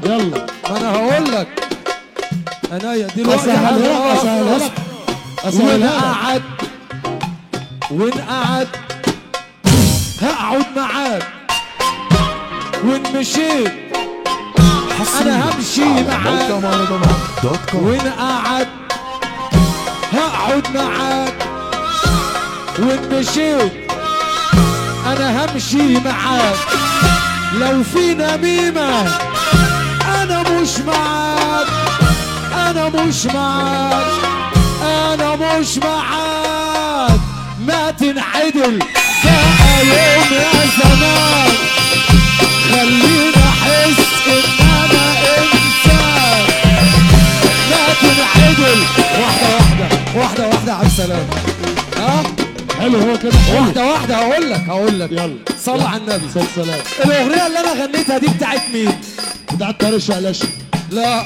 يلا ما انا هقول لك انا دلوقتي اسهلها لك اسهلها هقول لك اسهلها وان لك قعد وان قعد هقعد معاك وان مشيت انا همشي معاك دوت كوم وان قعد هقعد معاك وان مشيت انا همشي معاك لو في نميمة انا مش معاك انا مش معاك انا مش معاك ما تنعدل بقى يوم يا زمان خليني احس ان انا انسان لا تنعدل واحدة واحدة واحدة واحدة على السلام ها حلو هو كده حلو واحدة واحدة هقول لك هقول لك يلا صل على النبي صل سلام الأغنية اللي أنا غنيتها دي بتاعت مين؟ بتاعت طارق شقلشه لا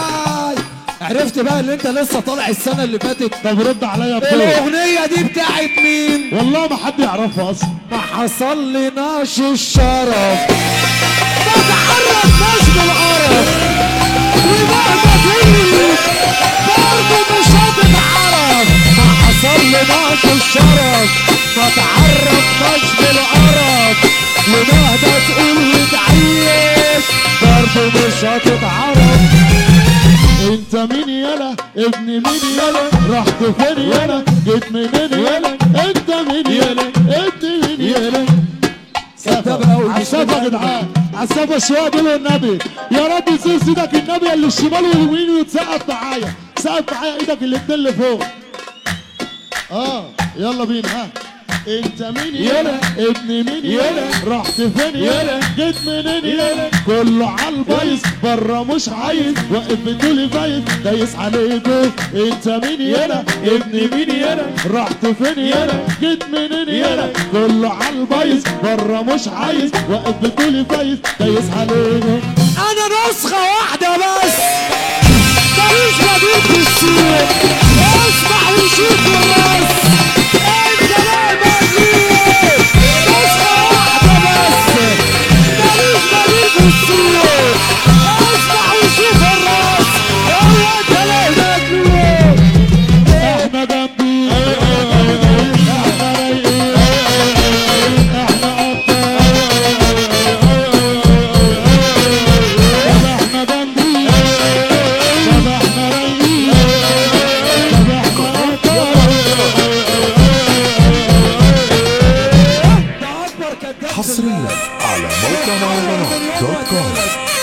عرفت بقى ان انت لسه طالع السنة اللي فاتت طب رد عليا بطول الأغنية دي بتاعت مين؟ والله ما حد يعرفها اصلا ما حصلناش الشرف ما تعرفناش بالعرف ومهما تقول برضه مش هتتعرف ما حصلناش الشرف ما تعرفناش بالعرف ومهما تقول وتعيش برضه مش هتتعرف انت مين يالا ابن مين يالا رحت فين يالا جيت منين يالا انت مين يالا ابن مين يالا كتاب أول عسافة يا جدعان عسافة شوية دول النبي يا رب يزيد ايدك النبي اللي الشمال واليمين وتسقف معايا سقف معايا ايدك الاتنين اللي فوق اه يلا بينا ها انت مين يالا ابن مين يالا رحت فين يالا جيت منين يالا كله عالبايظ بره مش عايز واقف بتقولي فايز دايس عليكو انت مين يالا ابن مين يالا رحت فين يالا جيت منين يالا كله عالبايظ بره مش عايز واقف بتقولي فايز دايس عليكو انا نسخة واحدة بس ماليش بديل في السوق اسمع وشوف الراس انت لا مجنون نسخة واحدة بس ماليش بديل في السوق اسمع وشوف الراس هو انت لا مجنون احنا جنبي احنا رايقين احنا ابطال طب احنا جنبي طب احنا رايقين طب احنا ابطال ده اكبر كذاب في حصريا على موقع مهرجانات دوت كوم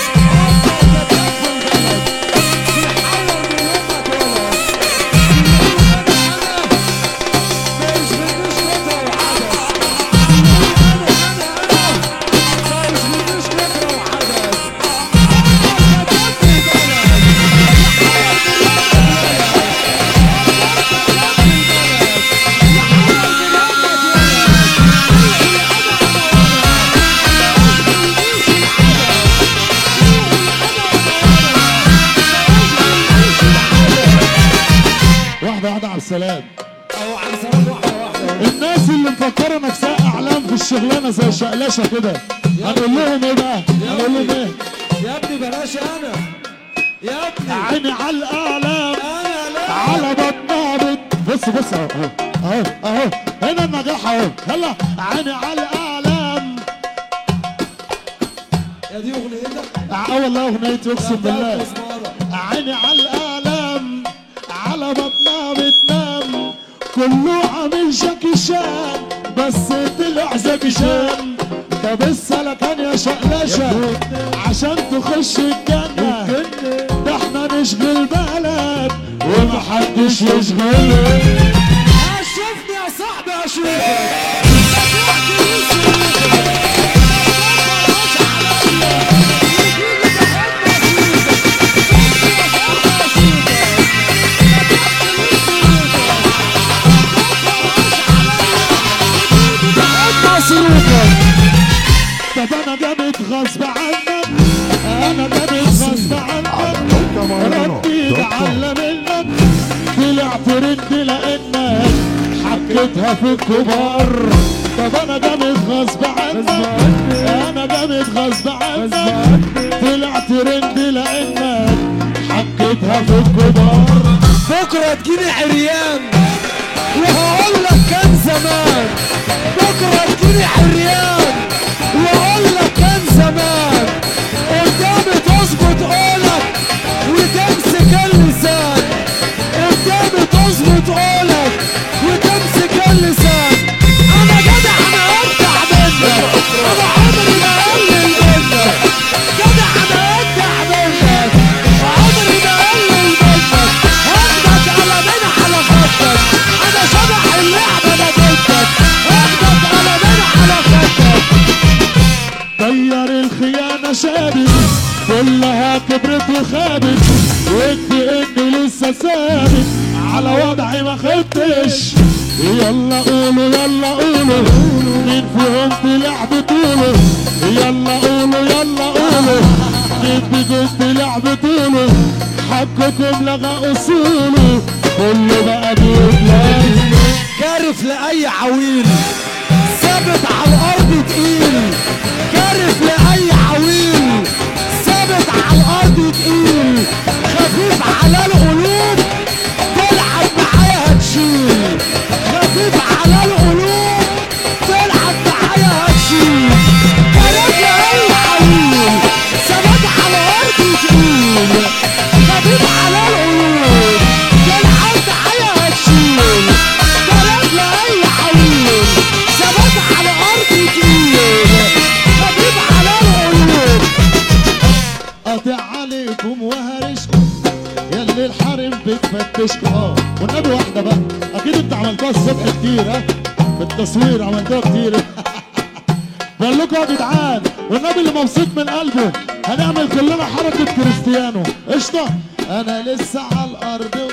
واحدة واحدة على السلام أو عن سلام واحدة واحدة الناس اللي مفكرة نفسها اعلام في الشغلانة زي شقلشة كده هنقول لهم ايه بقى؟ هنقول لهم ايه؟ يا ابني بلاش انا يا ابني عيني على الاعلام انا لا على بطنها بت بص بص اهو اهو اهو هنا النجاح اهو يلا عيني على الاعلام يا دي اغنيتك اه والله اغنيتي اقسم بالله مسمارة. عيني على الاعلام على بطنها بتنام كله عامل جاكي شان بس طلع زكي شان طب السلكان يا شقلشة عشان تخش الجنة ده احنا نشغل بلد ومحدش يشغلنا شوفني يا صاحبي اشوفك طب انا جامد غصب عنك انا جامد غصب عنك موقع مهرجانات ربي دوت كوم يجعل منك طلع ترند لانك حكيتها في الكبار طب انا جامد غصب عنك انا جامد غصب عنك طلع ترند لانك حكيتها في الكبار بكره تجيني عريان وهقول لك كان زمان بكره تجيني عريان واقول لك كان زمان قدامي تظبط قولك وتمسك اللسان قدامي تظبط قولك وتمسك اللسان انا جدع انا ابدع منك انا عمري ما اقلل منك جدع انا ابدع منك عمري ما اقلل منك هاخدك على من على خدك انا شبح اللعبه ما ضدك هاخدك على من على خدك طير الخيانة شابت كلها كبرت وخابت ودي اني لسه ثابت على وضعي ما خدتش يلا قولوا يلا قولوا مين فيهم طلع بطوله يلا قولوا يلا قولوا مين فيكم طلع بطوله حقكم لغى اصوله كله بقى بيتلاقي كارف لأي عويل ثابت على الأرض تقيل كارف لأي عويل ثابت على الأرض تقيل خفيف على القلوب تلعب معايا هتشيل خفيف على القلوب تلعب معايا هتشيل كارف لأي عويل ثابت على الأرض تقيل خفيف على القلوب تلعب معايا هتشيل كلام لأي عويل ثبات على أرض تقيل خفيف على القلوب قاطع عليكم وهرشكم يلي الحرم بتفتشكم اه والنبي واحده بقى اكيد انت عملتوها الصبح كتير ها في التصوير عملتوها كتير بقول لكم يا جدعان والنبي اللي مبسوط من قلبه هنعمل كلنا حركه كريستيانو قشطه انا لسه على الارض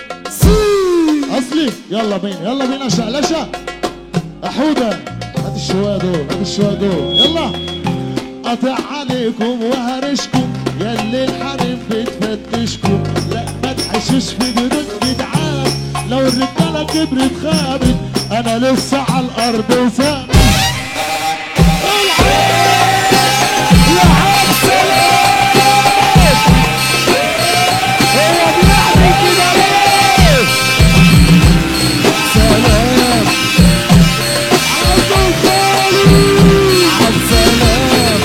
اصلي يلا بينا يلا بينا شقلشه يا حوده هات الشويه دول هات الشويه دول يلا قطع عليكم وهرشكم يلي الحريم بتفتشكم لا ما تحشش في جنود جدعان لو الرجاله كبرت خابت انا لسه على الارض وثابت يا عم سلام هو بيعمل كده ليه؟ سلام عبد الخالق عبد سلام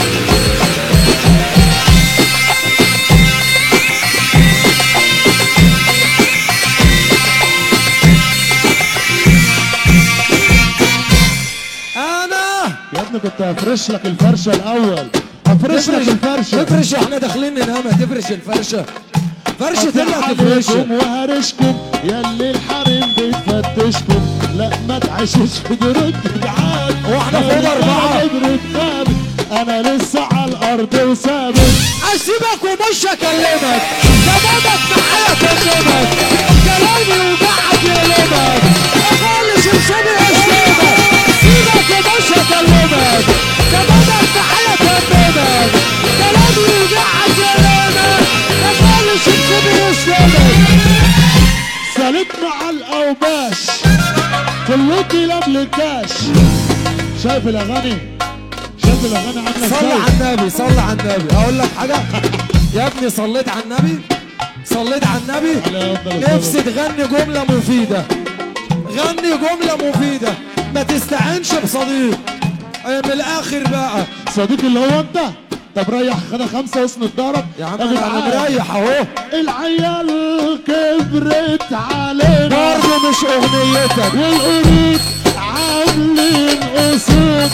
انا يا ابني كنت هفرش لك الفرشه الاول هفرش لك الفرشه تفرش احنا داخلين ننام تفرش الفرشه فرشة قطع اللي تفرشها عليكم وهرشكم يلي الحريم بتفتشكم لا ما تعيشوش في جنود جدعان هو احنا فوق الرجالة أربعة؟ كبرت خابت انا لسه على الارض وثابت اسيبك ومش اكلمك كلامك معايا اكلمك كلامي وقعد يقلبك اخلي شمشمي يسلمك سيبك ومش اكلمك كلامك معايا اكلمك كلامي وقعد يقلبك اخلي شمشمي يسلمك سالت مع الاوباش كلكي قبل الكاش شايف الاغاني شايف الاغاني عامله صلي ازاي على النبي صلي على النبي اقول لك حاجه يا ابني صليت على النبي صليت على النبي عليه أفضل الصلاة نفسي تغني جمله مفيده غني جمله مفيده ما تستعينش بصديق أي من الاخر بقى صديق اللي هو انت طب ريح خدها خمسه واسند ضهرك يا عم جدعان، انا مريح اهو العيال كبرت علينا برضه مش اغنيتك والقرود عاملين اسود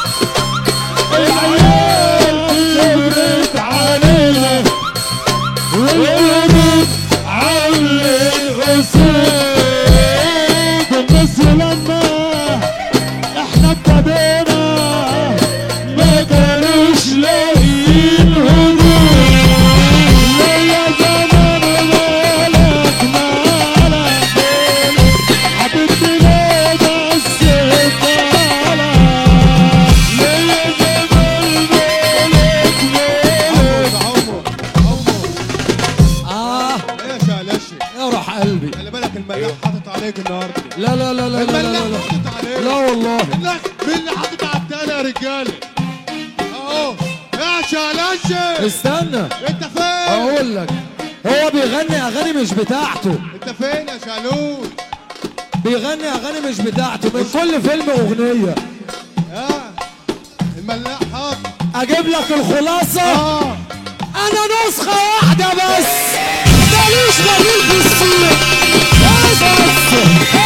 العيال كبرت علينا والقرود عاملين اسود الناس لما احنا ابتدينا ما كانوش لاقيين هدوء ليا زمان مالك مالك حبيبتي ليه بس طالع ليا زمان مالك مالك اه يا شالشي يا روح قلبي خلي بالك الملاح حاطط عليك النهارده لا لا لا لا لا لا, الملاح لا, حاطط عليك لا والله الملاح مين اللي حاطط يا رجاله اهو يا شالنشي استنى انت فين اقول لك هو بيغني اغاني مش بتاعته انت فين يا شالوش بيغني اغاني مش بتاعته من كل فيلم اغنيه يا الملاح حاضر اجيب لك الخلاصه اه انا نسخه واحده بس ماليش بديل في السوق بس